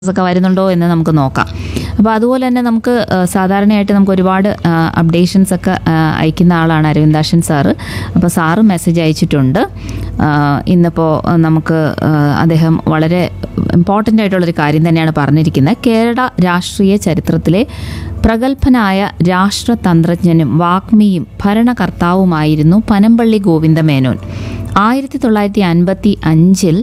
ഒക്കെ വരുന്നുണ്ടോ എന്ന് നമുക്ക് നോക്കാം അപ്പോൾ അതുപോലെ തന്നെ നമുക്ക് ആ, സാധാരണയായിട്ട് നമുക്ക് ഒരുപാട് അപ്ഡേഷൻസ് ഒക്കെ ആ, അയക്കുന്ന ആളാണ് അരവിന്ദാഷൻ സാറ് അപ്പോൾ സാറ് മെസ്സേജ് അയച്ചിട്ടുണ്ട് ആ, ഇന്നിപ്പോൾ ആ, നമുക്ക് ആ, അദ്ദേഹം വളരെ ഇമ്പോർട്ടൻ്റ് ആയിട്ടുള്ളൊരു കാര്യം തന്നെയാണ് പറഞ്ഞിരിക്കുന്നത് കേരള രാഷ്ട്രീയ ചരിത്രത്തിലെ പ്രഗത്ഭനായ രാഷ്ട്രതന്ത്രജ്ഞനും വാഗ്മിയും ഭരണകർത്താവുമായിരുന്നു പനമ്പള്ളി ഗോവിന്ദമേനോൻ ആയിരത്തി തൊള്ളായിരത്തി അൻപത്തി അഞ്ചിൽ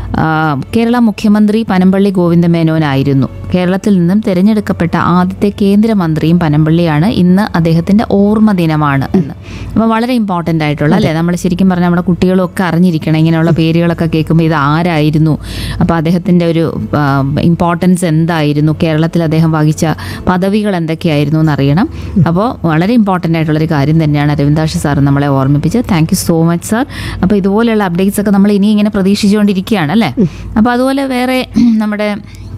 കേരള മുഖ്യമന്ത്രി പനമ്പള്ളി ഗോവിന്ദമേനോനായിരുന്നു കേരളത്തിൽ നിന്നും തിരഞ്ഞെടുക്കപ്പെട്ട ആദ്യത്തെ കേന്ദ്രമന്ത്രിയും പനമ്പള്ളിയാണ് ഇന്ന് അദ്ദേഹത്തിൻ്റെ ഓർമ്മ ദിനമാണ് എന്ന് അപ്പോൾ വളരെ ഇമ്പോർട്ടൻ്റ് ആയിട്ടുള്ള അല്ലേ നമ്മൾ ശരിക്കും പറഞ്ഞാൽ നമ്മുടെ കുട്ടികളും ഒക്കെ അറിഞ്ഞിരിക്കണം ഇങ്ങനെയുള്ള പേരുകളൊക്കെ കേൾക്കുമ്പോൾ ഇത് ആരായിരുന്നു അപ്പോൾ അദ്ദേഹത്തിൻ്റെ ഒരു ഇമ്പോർട്ടൻസ് എന്തായിരുന്നു കേരളത്തിൽ അദ്ദേഹം വഹിച്ച പദവികൾ എന്തൊക്കെയായിരുന്നു എന്നറിയണം അപ്പോൾ വളരെ ഇമ്പോർട്ടൻ്റ് ആയിട്ടുള്ളൊരു കാര്യം തന്നെയാണ് അരവിന്ദാഷ് സാർ നമ്മളെ ഓർമ്മിപ്പിച്ചത് thank you so much sir അപ്പോൾ ഇതുപോലെയുള്ള അപ്ഡേറ്റ്സ് ഒക്കെ നമ്മൾ ഇനി ഇങ്ങനെ പ്രതീക്ഷിച്ചുകൊണ്ടിരിക്കുകയാണ് അല്ലേ അപ്പോൾ അതുപോലെ വേറെ നമ്മുടെ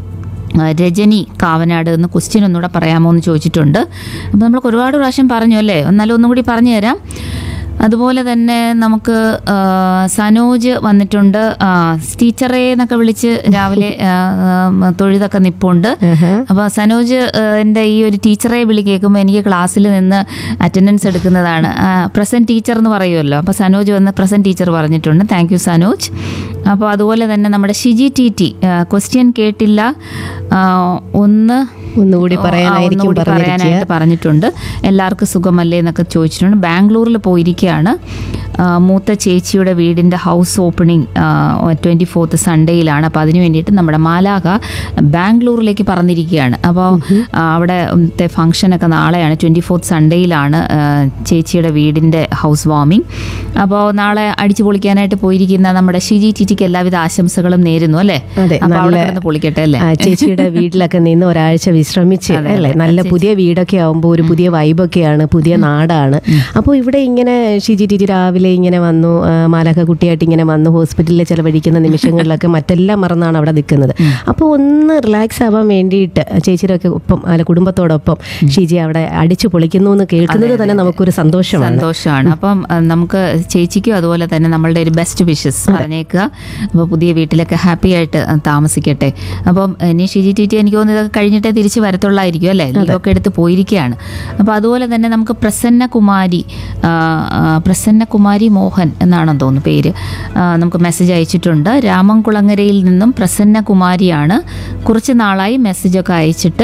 ആ, രജനി കാവനാട് എന്ന് ക്വസ്റ്റ്യൻ ഒന്നുകൂടെ പറയാമോ എന്ന് ചോദിച്ചിട്ടുണ്ട് അപ്പോൾ നമ്മൾ ഒരുപാട് പ്രാവശ്യം പറഞ്ഞു അല്ലേ എന്നാലും ഒന്നും കൂടി പറഞ്ഞു തരാം അതുപോലെ തന്നെ നമുക്ക് ആ, സനോജ് വന്നിട്ടുണ്ട് ആ, ടീച്ചറേ എന്നൊക്കെ വിളിച്ച് രാവിലെ ആ, ആ, തൊഴുതൊക്കെ നിപ്പുണ്ട് അപ്പോൾ സനോജ് ആ, എൻ്റെ ഈ ഒരു ടീച്ചറെ വിളി കേൾക്കുമ്പോൾ എനിക്ക് ക്ലാസ്സിൽ നിന്ന് അറ്റൻഡൻസ് എടുക്കുന്നതാണ് പ്രസൻറ്റ് ടീച്ചർ എന്ന് പറയുമല്ലോ അപ്പോൾ സനോജ് വന്ന് പ്രസൻറ്റ് ടീച്ചർ പറഞ്ഞിട്ടുണ്ട് താങ്ക് യു സനോജ് അപ്പോൾ അതുപോലെ തന്നെ നമ്മുടെ ഷിജി ടി ടി ക്വസ്റ്റ്യൻ കേട്ടില്ല ആ, ഒന്ന് ഒന്നുകൂടി ആ, പറയാനായിരിക്കും ഒന്നുകൂടി പറയാനായിട്ട് പറഞ്ഞിട്ടുണ്ട് എല്ലാവർക്കും സുഖമല്ലേ എന്നൊക്കെ ചോദിച്ചിട്ടുണ്ട് ബാംഗ്ലൂരിൽ പോയിരിക്കുകയാണ് ആ, മൂത്ത ചേച്ചിയുടെ വീടിൻ്റെ ഹൗസ് ഓപ്പണിംഗ് ട്വൻറ്റി ഫോർത്ത് സൺഡേയിലാണ് അപ്പോൾ അതിന് വേണ്ടിയിട്ട് നമ്മുടെ മാലാക ബാംഗ്ലൂരിലേക്ക് പറന്നിരിക്കുകയാണ് അപ്പോൾ ആ, അവിടത്തെ ഫംഗ്ഷനൊക്കെ നാളെയാണ് ട്വൻറ്റി ഫോർത്ത് സൺഡേയിലാണ് ആ, ചേച്ചിയുടെ വീടിൻ്റെ ഹൗസ് വാമിംഗ് അപ്പോൾ നാളെ അടിച്ചു പൊളിക്കാനായിട്ട് പോയിരിക്കുന്ന നമ്മുടെ ഷിജി ടിറ്റിക്ക് എല്ലാവിധ ആശംസകളും നേരുന്നു അല്ലേ അതെ, അപ്പോൾ അവിടെ നല്ല- കിടന്ന് പൊളിക്കട്ടെ അല്ലേ ആ, ചേച്ചിയുടെ വീട്ടിലൊക്കെ നിന്ന് ഒരാഴ്ച വിശ്രമിച്ച് അല്ലേ നല്ല പുതിയ വീടൊക്കെ ആവുമ്പോൾ ഒരു പുതിയ വൈബൊക്കെയാണ് പുതിയ നാടാണ് അപ്പോൾ ഇവിടെ ഇങ്ങനെ ഷിജി ടിജി രാവിലെ ഇങ്ങനെ വന്നു ആ, മാലാഖ കുട്ടിയായിട്ട് ഇങ്ങനെ വന്നു ഹോസ്പിറ്റലിൽ ചെലവഴിക്കുന്ന നിമിഷങ്ങളിലൊക്കെ മറ്റെല്ലാം മറന്നാണ് അവിടെ നിൽക്കുന്നത് അപ്പോൾ ഒന്ന് റിലാക്സ് ആവാൻ വേണ്ടിയിട്ട് ചേച്ചിയുടെ ഒക്കെ ഒപ്പം അല്ല കുടുംബത്തോടൊപ്പം ഷിജി അവിടെ അടിച്ചു പൊളിക്കുന്നു എന്ന് കേൾക്കുന്നത് തന്നെ നമുക്കൊരു സന്തോഷമാണ് സന്തോഷമാണ് അപ്പം അഹ് നമുക്ക് ചേച്ചിക്കും അതുപോലെ തന്നെ നമ്മളുടെ ഒരു ബെസ്റ്റ് വിഷസ് പറഞ്ഞേക്കുക അപ്പോൾ പുതിയ വീട്ടിലൊക്കെ ഹാപ്പി ആയിട്ട് അഹ് താമസിക്കട്ടെ അപ്പം ഇനി ഷിജി ടി ടി എനിക്ക് തോന്നുന്നു ഇതൊക്കെ കഴിഞ്ഞിട്ടേ തിരിച്ച് വരത്തുള്ളായിരിക്കും അല്ലേ ലീവൊക്കെ എടുത്ത് പോയിരിക്കുകയാണ് അപ്പോൾ അതുപോലെ തന്നെ നമുക്ക് പ്രസന്ന കുമാരി ആ, ആ, പ്രസന്ന കുമാരി മോഹൻ എന്നാണെന്ന് തോന്നുന്നു പേര് ആ, നമുക്ക് മെസ്സേജ് അയച്ചിട്ടുണ്ട് രാമൻകുളങ്ങരയിൽ നിന്നും പ്രസന്ന കുമാരിയാണ് കുറച്ച് നാളായി മെസ്സേജൊക്കെ അയച്ചിട്ട്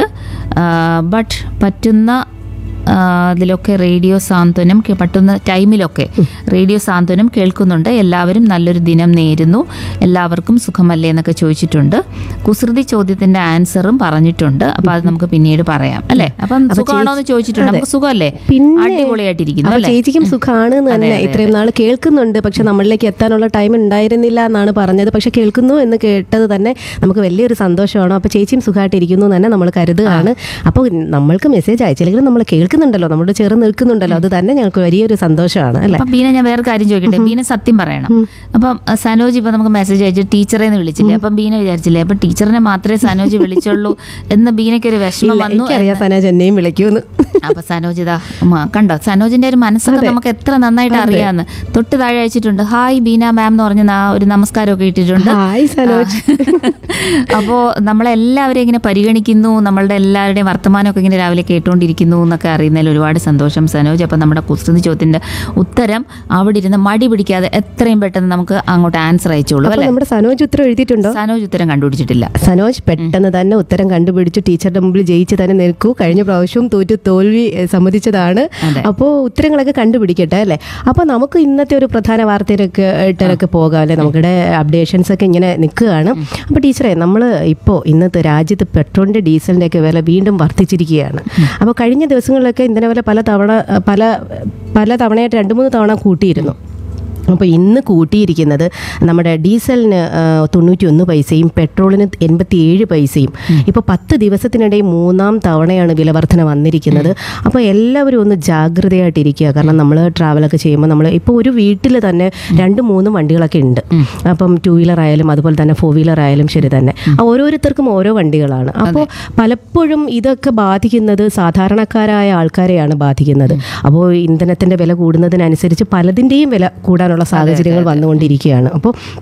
ബട്ട് പറ്റുന്ന ആ, അതിലൊക്കെ റേഡിയോ സാന്ത്വനം കേ- പറ്റുന്ന ടൈമിലൊക്കെ റേഡിയോ സാന്ത്വനം കേൾക്കുന്നുണ്ട് എല്ലാവരും നല്ലൊരു ദിനം നേരുന്നു എല്ലാവർക്കും സുഖമല്ലേ എന്നൊക്കെ ചോദിച്ചിട്ടുണ്ട് കുസൃതി ചോദ്യത്തിന്റെ ആൻസറും പറഞ്ഞിട്ടുണ്ട് അപ്പൊ അത് നമുക്ക് പിന്നീട് പറയാം അല്ലേ അപ്പം സുഖമാണോ എന്ന് ചോദിച്ചിട്ടുണ്ട് നമുക്ക് സുഖമല്ലേ പിന്നെ അടിപൊളിയായിട്ടിരിക്കുന്നു അപ്പൊ അല്ലേ ചേച്ചിക്കും സുഖമാണ് എന്ന് തന്നെ ഇത്രയും നാൾ കേൾക്കുന്നുണ്ട് പക്ഷെ നമ്മളിലേക്ക് എത്താനുള്ള ടൈം ഉണ്ടായിരുന്നില്ല എന്നാണ് പറഞ്ഞത് പക്ഷെ കേൾക്കുന്നു എന്ന് കേട്ടത് തന്നെ നമുക്ക് വലിയൊരു സന്തോഷമാണ് അപ്പൊ ചേച്ചിയും സുഖമായിട്ടിരിക്കുന്നു എന്ന് തന്നെ നമ്മൾ കരുതുകയാണ് അപ്പോൾ നമ്മൾക്ക് മെസ്സേജ് അയച്ചില്ലെങ്കിലും നമ്മൾ കേൾക്കുന്നുണ്ടല്ലോ നമ്മളോട് ചേർന്ന് നിൽക്കുന്നുണ്ടല്ലോ അത് തന്നെ ഞങ്ങൾക്ക് വലിയൊരു സന്തോഷമാണ് അല്ലെ അപ്പം ബീന ഞാൻ വേറെ കാര്യം ചോദിക്കട്ടെ ബീന സത്യം പറയണം അപ്പം അഹ് സനോജ് ഇപ്പൊ നമുക്ക് മെസ്സേജ് അയച്ചു ടീച്ചറെ എന്ന് വിളിച്ചില്ലേ അപ്പം ബീന വിചാരിച്ചില്ലേ അപ്പൊ ടീച്ചറിനെ മാത്രമേ സനോജ് വിളിച്ചുള്ളൂ എന്ന് ബീനയ്ക്ക് ഒരു വിഷമം വന്നു എനിക്കറിയാം സനോജ് എന്നെയും വിളിക്കൂന്ന് അപ്പൊ സനോജ് ഇതാ ഉം, കണ്ടോ സനോജിന്റെ ഒരു മനസ്സൊക്കെ നമുക്ക് എത്ര നന്നായിട്ട് അറിയാന്ന് തൊട്ട് താഴെ അയച്ചിട്ടുണ്ട് ഹായ് ബീന മാം എന്ന് പറഞ്ഞ നാ- ഒരു നമസ്കാരമൊക്കെ ഇട്ടിട്ടുണ്ട് ഹായ് സനോജ് അപ്പോൾ നമ്മളെല്ലാവരെയും ഇങ്ങനെ പരിഗണിക്കുന്നു നമ്മളുടെ എല്ലാവരുടെയും വർത്തമാനമൊക്കെ ഇങ്ങനെ രാവിലെ കേട്ടുകൊണ്ടിരിക്കുന്നു എന്നൊക്കെ അറിയുന്നതിൽ ഒരുപാട് സന്തോഷം സനോജ് അപ്പം നമ്മുടെ കുസൃതി ചോദ്യത്തിന്റെ ഉത്തരം അവിടെ ഇരുന്ന് മടി പിടിക്കാതെ എത്രയും പെട്ടെന്ന് നമുക്ക് അങ്ങോട്ട് ആൻസർ അയച്ചോളൂ അപ്പൊ അല്ലെ നമ്മുടെ സനോജ് ഉത്തരം എഴുതിയിട്ടുണ്ടോ സനോജ് ഉത്തരം കണ്ടുപിടിച്ചിട്ടില്ല സനോജ് പെട്ടെന്ന് തന്നെ ഉത്തരം കണ്ടുപിടിച്ചു ടീച്ചറുടെ മുമ്പിൽ ജയിച്ച് തന്നെ നിൽക്കൂ കഴിഞ്ഞ പ്രാവശ്യവും തോറ്റു തോൽവി എഹ്, സമ്മതിച്ചതാണ് അതെ. അപ്പോൾ ഉത്തരങ്ങളൊക്കെ കണ്ടുപിടിക്കട്ടെ അല്ലേ അപ്പോൾ നമുക്ക് ഇന്നത്തെ ഒരു പ്രധാന വാർത്തയിലൊക്കെ ഇട്ടൊക്കെ പോകാം അല്ലേ നമ്മുടെ അപ്ഡേഷൻസ് ഒക്കെ ഇങ്ങനെ നിൽക്കുകയാണ് അപ്പോൾ ടീച്ചറെ നമ്മൾ ഇപ്പോൾ ഇന്നത്തെ രാജ്യത്ത് പെട്രോളിൻ്റെ ഡീസലിൻ്റെ ഒക്കെ വില വീണ്ടും വർദ്ധിച്ചിരിക്കുകയാണ് അപ്പോൾ കഴിഞ്ഞ ദിവസങ്ങളിലൊക്കെ ഇന്ധന വില പല തവണ പല പല തവണയായിട്ട് രണ്ട് മൂന്ന് തവണ കൂട്ടിയിരുന്നു അപ്പോൾ ഇന്ന് കൂട്ടിയിരിക്കുന്നത് നമ്മുടെ ഡീസലിന് തൊണ്ണൂറ്റി ഒന്ന് പൈസയും പെട്രോളിന് എൺപത്തി ഏഴ് പൈസയും ഇപ്പോൾ പത്ത് ദിവസത്തിനിടെ മൂന്നാം തവണയാണ് വില വർധന വന്നിരിക്കുന്നത് അപ്പോൾ എല്ലാവരും ഒന്ന് ജാഗ്രതയായിട്ടിരിക്കുക കാരണം നമ്മൾ ട്രാവലൊക്കെ ചെയ്യുമ്പോൾ നമ്മൾ ഇപ്പോൾ ഒരു വീട്ടിൽ തന്നെ രണ്ട് മൂന്ന് വണ്ടികളൊക്കെ ഉണ്ട് അപ്പം ടു വീലർ ആയാലും അതുപോലെ തന്നെ ഫോർ വീലർ ആയാലും ശരി തന്നെ ആ ഓരോരുത്തർക്കും ഓരോ വണ്ടികളാണ് അപ്പോൾ പലപ്പോഴും ഇതൊക്കെ ബാധിക്കുന്നത് സാധാരണക്കാരായ ആൾക്കാരെയാണ് ബാധിക്കുന്നത് അപ്പോൾ ഇന്ധനത്തിൻ്റെ വില കൂടുന്നതിനനുസരിച്ച് പലതിൻ്റെയും വില കൂടാനുള്ള സാഹചര്യങ്ങൾ വന്നുകൊണ്ടിരിക്കുകയാണ് അപ്പോൾ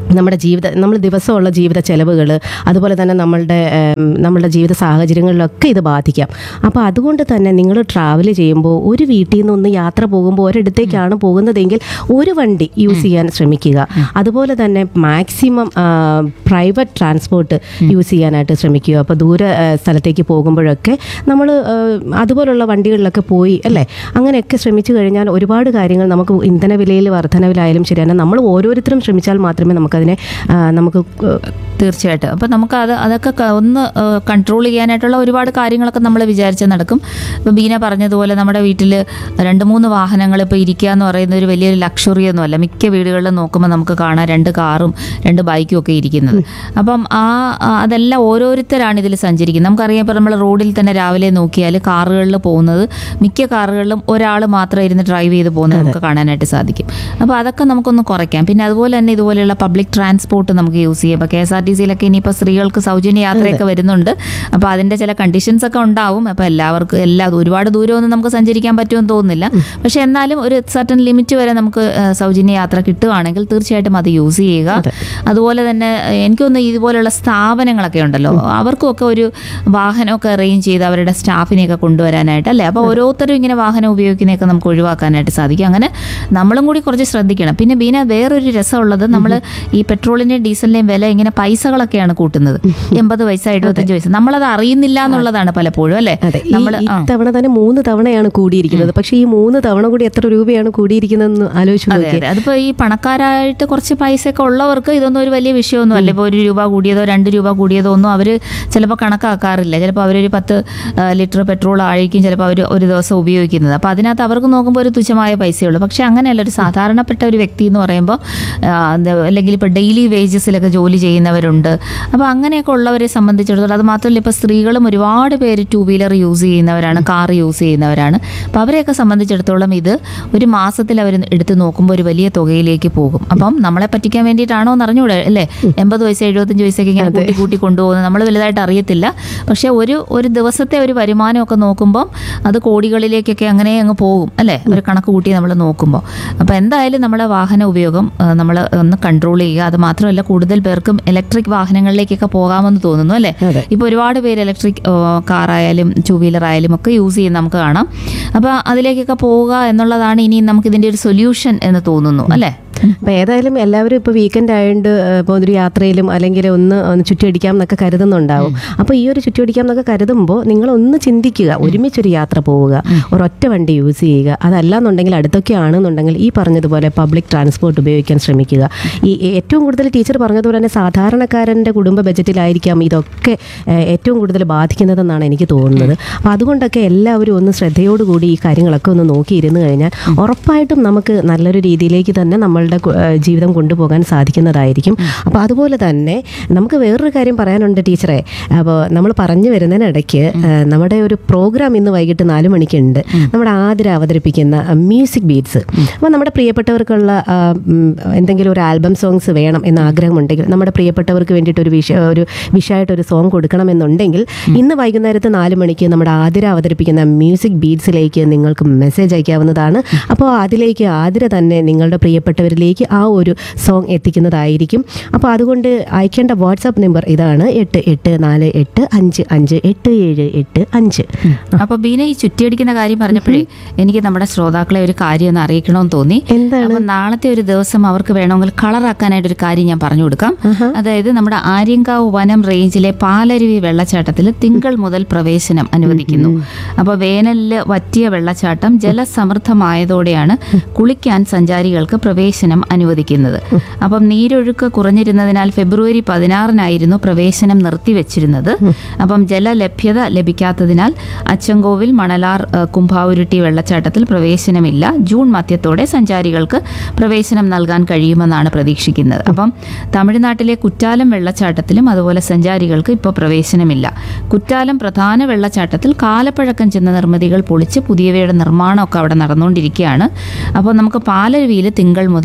നമ്മുടെ ജീവിത നമ്മൾ ദിവസമുള്ള ജീവിത ചെലവുകൾ അതുപോലെ തന്നെ നമ്മളുടെ ഏം, നമ്മളുടെ ജീവിത സാഹചര്യങ്ങളിലൊക്കെ ഇത് ബാധിക്കാം അപ്പോൾ അതുകൊണ്ട് തന്നെ നിങ്ങൾ ട്രാവൽ ചെയ്യുമ്പോൾ ഒരു വീട്ടിൽ നിന്ന് ഒന്ന് യാത്ര പോകുമ്പോൾ ഒരിടത്തേക്കാണ് പോകുന്നതെങ്കിൽ ഒരു വണ്ടി യൂസ് ചെയ്യാൻ ശ്രമിക്കുക അതുപോലെ തന്നെ മാക്സിമം പ്രൈവറ്റ് ട്രാൻസ്പോർട്ട് യൂസ് ചെയ്യാനായിട്ട് ശ്രമിക്കുക അപ്പോൾ ദൂര ആ, സ്ഥലത്തേക്ക് പോകുമ്പോഴൊക്കെ നമ്മൾ അതുപോലുള്ള വണ്ടികളിലൊക്കെ പോയി അല്ലേ അങ്ങനെയൊക്കെ ശ്രമിച്ചു കഴിഞ്ഞാൽ ഒരുപാട് കാര്യങ്ങൾ നമുക്ക് ഇന്ധന വിലയിൽ വർധനവിലായാലും ശരിയാണ് നമ്മൾ ഓരോരുത്തരും ശ്രമിച്ചാൽ മാത്രമേ നമുക്കതിനെ ആ, നമുക്ക് ഏഹ്, തീർച്ചയായിട്ടും അപ്പം നമുക്ക് അത് അതൊക്കെ ക- ഒന്ന് കൺട്രോൾ ചെയ്യാനായിട്ടുള്ള ഒരുപാട് കാര്യങ്ങളൊക്കെ നമ്മൾ വിചാരിച്ചാൽ നടക്കും ഇപ്പം ബീന പറഞ്ഞതുപോലെ നമ്മുടെ വീട്ടിൽ രണ്ട് മൂന്ന് വാഹനങ്ങൾ ഇപ്പോൾ ഇരിക്കുക എന്ന് പറയുന്നത് ഒരു വലിയൊരു ലക്ഷറി ഒന്നുമല്ല മിക്ക വീടുകളിലും നോക്കുമ്പോൾ നമുക്ക് കാണാം രണ്ട് കാറും രണ്ട് ബൈക്കും ഒക്കെ ഇരിക്കുന്നത് അപ്പം ആ ആ, അതെല്ലാം ഓരോരുത്തരാണ് ഇതിൽ സഞ്ചരിക്കുന്നത് നമുക്കറിയാം ഇപ്പോൾ നമ്മൾ റോഡിൽ തന്നെ രാവിലെ നോക്കിയാൽ കാറുകളിൽ പോകുന്നത് മിക്ക കാറുകളിലും ഒരാൾ മാത്രം ഇരുന്ന് ഡ്രൈവ് ചെയ്ത് പോകുന്നത് നമുക്ക് കാണാനായിട്ട് സാധിക്കും അപ്പോൾ അതൊക്കെ നമുക്കൊന്ന് കുറയ്ക്കാം പിന്നെ അതുപോലെ തന്നെ ഇതുപോലെയുള്ള പബ്ലിക് ട്രാൻസ്പോർട്ട് നമുക്ക് യൂസ് ചെയ്യാം ഇപ്പോൾ കെ എസ് ആർ ടി സിയിലൊക്കെ ഇനിയിപ്പോൾ സ്ത്രീകൾക്ക് സൗജന്യ യാത്രയൊക്കെ വരുന്നുണ്ട് അപ്പോൾ അതിൻ്റെ ചില കണ്ടീഷൻസ് ഒക്കെ ഉണ്ടാവും അപ്പോൾ എല്ലാവർക്കും എല്ലാ ഒരുപാട് ദൂരമൊന്നും നമുക്ക് സഞ്ചരിക്കാൻ പറ്റുമെന്ന് തോന്നുന്നില്ല പക്ഷേ എന്നാലും ഒരു സർട്ടൻ ലിമിറ്റ് വരെ നമുക്ക് ആ, സൗജന്യ യാത്ര കിട്ടുകയാണെങ്കിൽ തീർച്ചയായിട്ടും അത് യൂസ് ചെയ്യുക അതുപോലെ തന്നെ ഏഹ്, എനിക്കൊന്ന് ഇതുപോലെയുള്ള സ്ഥാപനങ്ങളൊക്കെ ഉണ്ടല്ലോ അവർക്കൊക്കെ ഒരു വാഹനമൊക്കെ അറേഞ്ച് ചെയ്ത് അവരുടെ സ്റ്റാഫിനെയൊക്കെ കൊണ്ടുവരാനായിട്ട് അല്ലേ അപ്പോൾ ഓരോരുത്തരും ഇങ്ങനെ വാഹനം ഉപയോഗിക്കുന്നതൊക്കെ നമുക്ക് ഒഴിവാക്കാനായിട്ട് സാധിക്കും അങ്ങനെ നമ്മളും കൂടി കുറച്ച് ശ്രദ്ധിക്കണം പിന്നെ ബീന വേറൊരു രസമുള്ളത് നമ്മൾ ഈ പെട്രോളിന്റെയും ഡീസലിന്റെയും വില ഇങ്ങനെ പൈസകളൊക്കെയാണ് കൂട്ടുന്നത് എൺപത് പൈസ എഴുപത്തഞ്ച് പൈസ നമ്മളത് അറിയുന്നില്ല എന്നുള്ളതാണ് പലപ്പോഴും അല്ലേ അതെ ഈ നമ്മൾ ഇത്തവണ തന്നെ മൂന്ന് തവണയാണ് കൂടിയിരിക്കുന്നത് പക്ഷേ ഈ മൂന്ന് തവണ കൂടി എത്ര രൂപയാണ് കൂടിയിരിക്കുന്നതെന്ന് ആലോചിച്ച് അതെ നോക്കിയേ അതെ അതിപ്പോ ഈ പണക്കാരായിട്ട് കുറച്ച് പൈസയൊക്കെ ഉള്ളവർക്ക് ഇതൊന്നും ഒരു വലിയ വിഷയമൊന്നും അല്ല ഇപ്പോൾ ഒരു രൂപ കൂടിയതോ രണ്ട് രൂപ കൂടിയതോ ഒന്നും അവർ ചിലപ്പോൾ കണക്കാക്കാറില്ല ചിലപ്പോൾ അവരൊരു പത്ത് ആ, ലിറ്റർ പെട്രോൾ ആയിരിക്കും ചിലപ്പോൾ അവർ ഒരു ദിവസം ഉപയോഗിക്കുന്നത് അപ്പോൾ അതിനകത്ത് അവർക്ക് നോക്കുമ്പോൾ ഒരു തുച്ഛമായ പൈസയുള്ളൂ പക്ഷേ അങ്ങനെയല്ല ഒരു സാധാരണപ്പെട്ട ഒരു വ്യക്തി എന്ന് പറയുമ്പോൾ ആ, എന്താ, അല്ലെങ്കിൽ ഇപ്പോൾ ഡെയിലി വേജസിലൊക്കെ ജോലി ചെയ്യുന്നവരുണ്ട് അപ്പോൾ അങ്ങനെയൊക്കെ ഉള്ളവരെ സംബന്ധിച്ചിടത്തോളം അത് മാത്രമല്ല ഇപ്പോൾ സ്ത്രീകളും ഒരുപാട് പേര് ടൂ വീലർ യൂസ് ചെയ്യുന്നവരാണ് കാർ യൂസ് ചെയ്യുന്നവരാണ് അപ്പോൾ അവരെയൊക്കെ സംബന്ധിച്ചിടത്തോളം ഇത് ഒരു മാസത്തിൽ അവർ എടുത്ത് നോക്കുമ്പോൾ ഒരു വലിയ തുകയിലേക്ക് പോകും അപ്പം നമ്മളെ പറ്റിക്കാൻ വേണ്ടിയിട്ടാണോ എന്ന് അറിഞ്ഞൂടെ അല്ലേ എൺപത് വയസ്സ് എഴുപത്തഞ്ച് വയസ്സൊക്കെ ഇങ്ങനെ കൂട്ടി കൂട്ടി കൊണ്ടുപോകുന്നത് നമ്മൾ വലുതായിട്ട് അറിയത്തില്ല പക്ഷേ ഒരു ഒരു ദിവസത്തെ ഒരു വരുമാനമൊക്കെ നോക്കുമ്പം അത് കോടികളിലേക്കൊക്കെ അങ്ങനെ അങ്ങ് പോകും അല്ലേ ഒരു കണക്ക് കൂട്ടി നമ്മൾ നോക്കുമ്പോൾ അപ്പോൾ എന്തായാലും നമ്മുടെ വാഹന ഉപയോഗം നമ്മൾ ഒന്ന് കൺട്രോൾ ചെയ്യുക അത് മാത്രമല്ല കൂടുതൽ പേർക്കും ഇലക്ട്രിക് വാഹനങ്ങളിലേക്കൊക്കെ പോകാമെന്ന് തോന്നുന്നു അല്ലേ അതെ. ഇപ്പോൾ ഒരുപാട് പേര് ഇലക്ട്രിക് കാറായാലും ടൂ വീലർ ആയാലും ഒക്കെ യൂസ് ചെയ്യുന്ന നമുക്ക് കാണാം അപ്പോൾ അതിലേക്കൊക്കെ പോവുക എന്നുള്ളതാണ് ഇനി നമുക്ക് ഇതിൻ്റെ ഒരു സൊല്യൂഷൻ എന്ന് തോന്നുന്നു അല്ലേ അപ്പോൾ ഏതായാലും എല്ലാവരും ഇപ്പോൾ വീക്കെൻഡ് ആയതുകൊണ്ട് ഇപ്പോൾ ഒരു യാത്രയിലും അല്ലെങ്കിൽ ഒന്ന് ഒന്ന് ചുറ്റിയടിക്കാം എന്നൊക്കെ കരുതുന്നുണ്ടാവും അപ്പോൾ ഈ ഒരു ചുറ്റിയടിക്കാം എന്നൊക്കെ കരുതുമ്പോൾ നിങ്ങൾ ഒന്ന് ചിന്തിക്കുക ഒരുമിച്ചൊരു യാത്ര പോവുക ഒരൊറ്റ വണ്ടി യൂസ് ചെയ്യുക അതല്ലാന്നുണ്ടെങ്കിൽ അടുത്തൊക്കെ ആണെന്നുണ്ടെങ്കിൽ ഈ പറഞ്ഞതുപോലെ പബ്ലിക് ട്രാൻസ്പോർട്ട് ഉപയോഗിക്കാൻ ശ്രമിക്കുക ഈ ഏറ്റവും കൂടുതൽ ടീച്ചർ പറഞ്ഞതുപോലെ തന്നെ സാധാരണക്കാരൻ്റെ കുടുംബ ബജറ്റിലായിരിക്കാം ഇതൊക്കെ ഏഹ്, ഏറ്റവും കൂടുതൽ ബാധിക്കുന്നതെന്നാണ് എനിക്ക് തോന്നുന്നത് അപ്പോൾ അതുകൊണ്ടൊക്കെ എല്ലാവരും ഒന്ന് ശ്രദ്ധയോടുകൂടി ഈ കാര്യങ്ങളൊക്കെ ഒന്ന് നോക്കിയിരുന്നു കഴിഞ്ഞാൽ ഉറപ്പായിട്ടും നമുക്ക് നല്ലൊരു രീതിയിലേക്ക് തന്നെ നമ്മളുടെ കു- ഏഹ് ജീവിതം കൊണ്ടുപോകാൻ സാധിക്കുന്നതായിരിക്കും അപ്പോൾ അതുപോലെ തന്നെ നമുക്ക് വേറൊരു കാര്യം പറയാനുണ്ട് ടീച്ചറെ അപ്പോൾ നമ്മൾ പറഞ്ഞു വരുന്നതിനിടയ്ക്ക് ഏഹ്, നമ്മുടെ ഒരു പ്രോഗ്രാം ഇന്ന് വൈകിട്ട് നാല് മണിക്കുണ്ട് നമ്മുടെ ആതിര അവതരിപ്പിക്കുന്ന മ്യൂസിക് ബീറ്റ്സ് അപ്പോൾ നമ്മുടെ പ്രിയപ്പെട്ടവർക്കുള്ള ആ, ഉം, എന്തെങ്കിലും ഒരു ആൽബം സോങ്സ് വേണം എന്ന ആഗ്രഹമുണ്ടെങ്കിൽ നമ്മുടെ പ്രിയപ്പെട്ടവർക്ക് വേണ്ടിയിട്ട് ഒരു വിഷ ഒരു വിഷയമായിട്ട് ഒരു സോങ് കൊടുക്കണമെന്നുണ്ടെങ്കിൽ ഇന്ന് വൈകുന്നേരത്ത് നാല് മണിക്ക് നമ്മുടെ ആതിര അവതരിപ്പിക്കുന്ന മ്യൂസിക് ബീറ്റ്സിലേക്ക് നിങ്ങൾക്ക് മെസ്സേജ് അയക്കാവുന്നതാണ് അപ്പോൾ അതിലേക്ക് ആതിര തന്നെ നിങ്ങളുടെ പ്രിയപ്പെട്ടവരിലേക്ക് ആ ഒരു സോങ് എത്തിക്കുന്നതായിരിക്കും അപ്പോൾ അതുകൊണ്ട് അയക്കേണ്ട വാട്സാപ്പ് നമ്പർ ഇതാണ് എട്ട് എട്ട് നാല് എട്ട് അഞ്ച് അഞ്ച് എട്ട് ഏഴ് എട്ട് അഞ്ച് അപ്പൊ ബീന ഈ ചുറ്റിയടിക്കുന്ന കാര്യം പറഞ്ഞപ്പോഴേ എനിക്ക് നമ്മുടെ ശ്രോതാക്കളെ ഒരു കാര്യം ഒന്ന് അറിയിക്കണമെന്ന് തോന്നി എന്താണ് അപ്പൊ നാളത്തെ ഒരു ദിവസം അവർക്ക് വേണമെങ്കിൽ കളറാക്കാനായിട്ട് ഒരു കാര്യം ഞാൻ പറഞ്ഞു കൊടുക്കാം അതായത് നമ്മുടെ ആര്യങ്കാവ് വനം റേഞ്ചിലെ പാലരുവി വെള്ളച്ചാട്ടത്തിൽ തിങ്കൾ മുതൽ പ്രവേശനം അനുവദിക്കുന്നു അപ്പോൾ വേനലിൽ വറ്റിയ വെള്ളച്ചാട്ടം ജലസമൃദ്ധമായതോടെയാണ് കുളിക്കാൻ സഞ്ചാരികൾക്ക് പ്രവേശനം അനുവദിക്കുന്നത് അപ്പം നീരൊഴുക്ക് കുറഞ്ഞിരുന്നതിനാൽ ഫെബ്രുവരി പതിനാറിനായിരുന്നു പ്രവേശനം നിർത്തിവെച്ചിരുന്നത് അപ്പം ജലലഭ്യത ലഭിക്കാത്തതിനാൽ അച്ചൻകോവിൽ മണലാർ ഏഹ്, കുംഭാവുരുട്ടി വെള്ളച്ചാട്ടത്തിൽ പ്രവേശനമില്ല ജൂൺ മധ്യത്തോടെ സഞ്ചാരികൾക്ക് പ്രവേശനം നൽകാൻ കഴിയുമെന്നാണ് പ്രതീക്ഷിക്കുന്നത് അപ്പം തമിഴ്നാട്ടിലെ കുറ്റാലം വെള്ളച്ചാട്ടത്തിലും അതുപോലെ സഞ്ചാരികൾക്ക് ഇപ്പോൾ പ്രവേശനമില്ല കുറ്റാലം പ്രധാന വെള്ളച്ചാട്ടത്തിൽ കാലപ്പഴക്കം ചെന്ന നിർമ്മിതികൾ പൊളിച്ച് പുതിയവയുടെ നിർമ്മാണമൊക്കെ അവിടെ നടന്നുകൊണ്ടിരിക്കുകയാണ് അപ്പോൾ നമുക്ക് പാലരുവിയിൽ തിങ്കൾ മുതൽ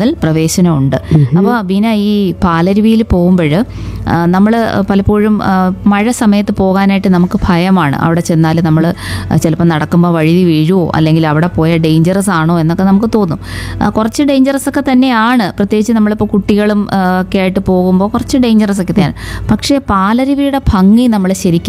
മുതൽ പ്രവേശനമുണ്ട് അപ്പോൾ ബീന ഈ പാലരുവിയിൽ പോകുമ്പോൾ നമ്മൾ പലപ്പോഴും ആ, മഴ സമയത്ത് പോകാനായിട്ട് നമുക്ക് ഭയമാണ് അവിടെ ചെന്നാൽ നമ്മൾ ചിലപ്പോൾ നടക്കുമ്പോൾ വഴുതി വീഴുവോ അല്ലെങ്കിൽ അവിടെ പോയ ഡേഞ്ചറസ് ആണോ എന്നൊക്കെ നമുക്ക് തോന്നും ആ, കുറച്ച് ഡേഞ്ചറസ് ഒക്കെ തന്നെയാണ് പ്രത്യേകിച്ച് നമ്മളിപ്പോൾ കുട്ടികളും ആ, ഒക്കെ ആയിട്ട് പോകുമ്പോൾ കുറച്ച് ഡേഞ്ചറസ് ഒക്കെ തന്നെയാണ് പക്ഷേ പാലരുവിയുടെ ഭംഗി നമ്മൾ ശരിക്കും